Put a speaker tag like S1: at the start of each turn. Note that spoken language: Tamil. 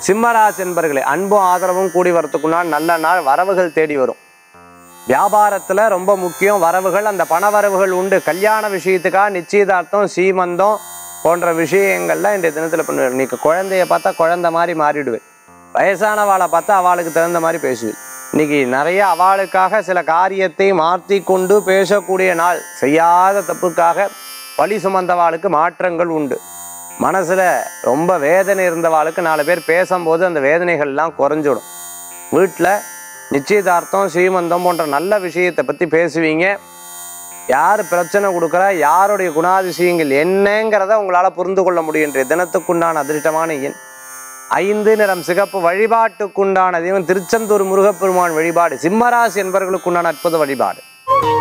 S1: சிம்மராசி என்பர்களே அன்பும் ஆதரவும் கூடி வரத்துக்குனால் நல்ல நாள் வரவுகள் தேடி வரும் வியாபாரத்தில் ரொம்ப முக்கியம் வரவுகள் அந்த பண வரவுகள் உண்டு கல்யாண விஷயத்துக்காக நிச்சயதார்த்தம் சீமந்தம் போன்ற விஷயங்கள்லாம் இன்றைய தினத்தில் பண்ணுவேன் நீக்கு குழந்தைய பார்த்தா குழந்தை மாதிரி மாறிடுவேன் வயசானவாளை பார்த்தா அவளுக்கு தகுந்த மாதிரி பேசுவேன் இன்னைக்கு நிறைய அவளுக்காக சில காரியத்தை மாற்றி கொண்டு பேசக்கூடிய நாள் செய்யாத தப்புக்காக பழி சுமந்தவாளுக்கு மாற்றங்கள் உண்டு மனசில் ரொம்ப வேதனை இருந்தவாளுக்கு நாலு பேர் பேசும்போது அந்த வேதனைகள்லாம் குறைஞ்சிடும் வீட்டில் நிச்சயதார்த்தம் ஸ்ரீமந்தம் போன்ற நல்ல விஷயத்தை பற்றி பேசுவீங்க யார் பிரச்சனை கொடுக்குறா யாருடைய குணாதிசயங்கள் என்னங்கிறத உங்களால் புரிந்து கொள்ள முடியும் தினத்துக்குண்டான அதிர்ஷ்டமான எண் ஐந்து நிறம் சிகப்பு வழிபாட்டுக்குண்டான தெய்வம் திருச்செந்தூர் முருகப்பெருமான் வழிபாடு சிம்மராசி என்பவர்களுக்குண்டான அற்புத வழிபாடு